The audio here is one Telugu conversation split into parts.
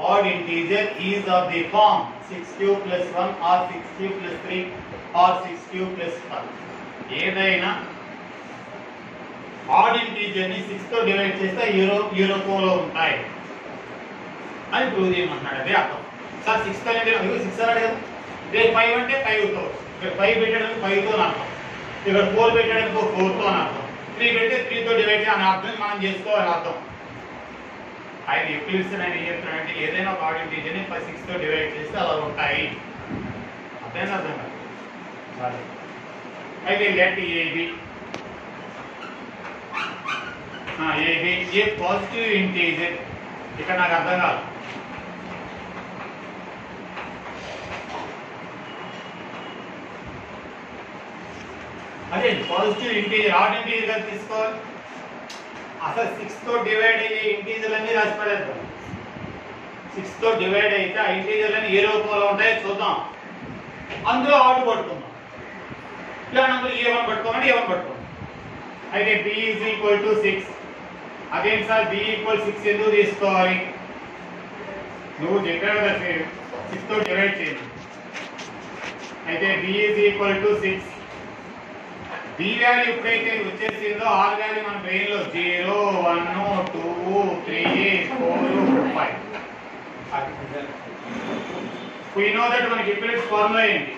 odd integer is of the form 6 cube plus 1 or 6 cube plus 3 or 6 cube plus 5 ఏదైనా ఆడ్ ఇంటీజర్ ని 6 తో డివైడ్ చేస్తే యూరో యూరోకోలో ఉంటాయి అని ప్రూవ్ చేయమంటున్నాడు అదే అర్థం సార్ 6 తో అనేది అదిగో 6 అన్నాడు కదా రేపు 5 అంటే 5 తో ఇక్కడ 5 పెట్టడానికి 5 తో అని అర్థం ఇక్కడ 4 పెట్టడానికి 4 తో అని అర్థం 3 పెడితే 3 తో డివైడ్ చేయని అర్థం మనం చేసుకోవాలి అర్థం ఆయన ఎక్లిప్స్ ఆయన ఏం చెప్తున్నాడంటే ఏదైనా ఒక ఆడ్ ఇంటీజర్ ని సిక్స్ తో డివైడ్ చేస్తే అలా ఉంటాయి అర్థమైంది అర్థం కాదు సరే అయితే let A B A B A positive integer ఇక్కడ నాకు అర్థం కాదు అదే పాజిటివ్ ఇంటీజర్ ఆడ్ ఇంటీజర్ కదా తీసుకోవాలి అసలు సిక్స్ తో డివైడ్ అయ్యే ఇంటీజర్ అన్ని రాసి పడేద్దాం సిక్స్ తో డివైడ్ అయితే ఆ ఇంటీజర్ అన్ని ఏ రూపంలో ఉంటాయో చూద్దాం అందులో ఆర్డర్ పట్టుకుందాం ఇలా నంబర్ ఏ వన్ పట్టుకోమంటే ఏ వన్ పట్టుకోండి అయితే B is equal to six అదేంటి సార్ బి ఈక్వల్ సిక్స్ ఎందుకు తీసుకోవాలి నువ్వు చెప్పావు కదా సిక్స్ తో డివైడ్ చేయండి అయితే B is equal to six B value ఎప్పుడైతే వచ్చేసిందో ఆర్ వాల్యూ మన బ్రెయిన్ లో zero one two three four five we know that మనకి ఇప్పుడు ఫార్ములా ఏంటి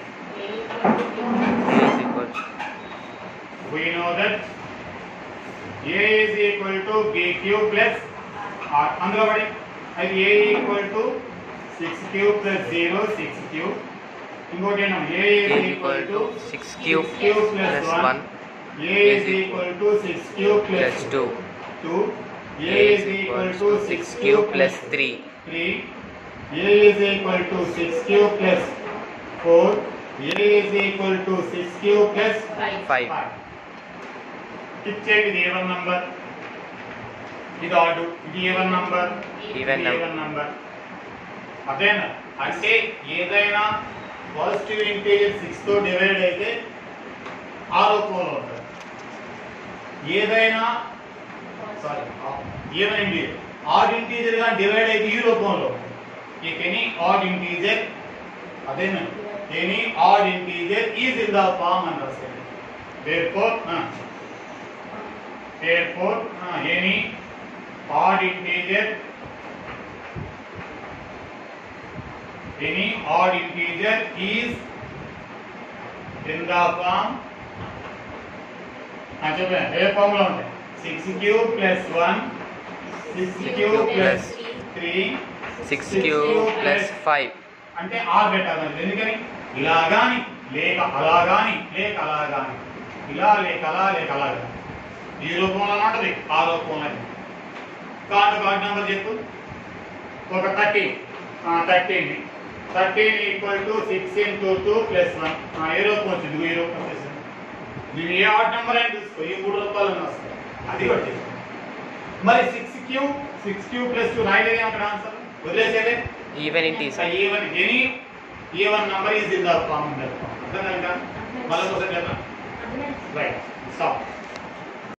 is equal we know that A is equal to B Q plus R అందులో పడి అది A equal to six Q plus zero six Q ఇంకోటి ఏంటో A is is equal equal to to 6 cube cube plus plus one. 1 A is equal to 6 cube plus plus 2 2. A is equal to 6 cube plus 3 3. A is equal to 6 cube plus 4. A is equal to 6 cube plus 5 5. ఇచ్చేది ఇది ఏవన్ నంబర్ ఇది ఆడు ఇది even number Even number. Even number అదేనా అంటే ఏదైనా పాజిటివ్ ఇంటీజర్ సిక్స్ తో డివైడ్ అయితే ఆ రూపంలో ఉంటుంది ఏదైనా సారీ ఏమైనా ఇంటీజర్ ఆడ్ ఇంటీజర్ గా డివైడ్ అయితే ఈ రూపంలో ఇఫ్ ఎనీ ఆడ్ ఇంటీజర్ అదేనా any odd integer is in the form అని రాసుకోండి therefore uh, therefore uh, any odd integer any odd integer is in the form ఆ చెప్పండి ఏ ఫామ్ లో ఉంటాయి six Q plus one six Q plus three 6 cube plus 5 అంటే ఆర్ పెట్టాలి ఎందుకని ఇలా గాని లేక అలా గాని లేక అలా గాని ఇలా లేక అలా లేక అలా గాని ఈ రూపంలో ఉంటది ఆ రూపంలో కార్డు కార్డు నెంబర్ చెప్పు ఒక thirteen thirteen thirteen equal to six into two plus one ఏ రూపం వచ్చింది ఈ రూపం వచ్చేసింది నువ్వు ఏ ఆర్ట్ నెంబర్ అయినా చూసుకో ఈ మూడు రూపాయలు వస్తాయి అది వచ్చేసి మరి six Q six Q plus two రాయలేదు అక్కడ ఆన్సర్ వదిలేసేదే even it is even any even number is in the form అర్థం కనుక మళ్ళీ ఒకసారి చెప్పండి రైట్ స్టాప్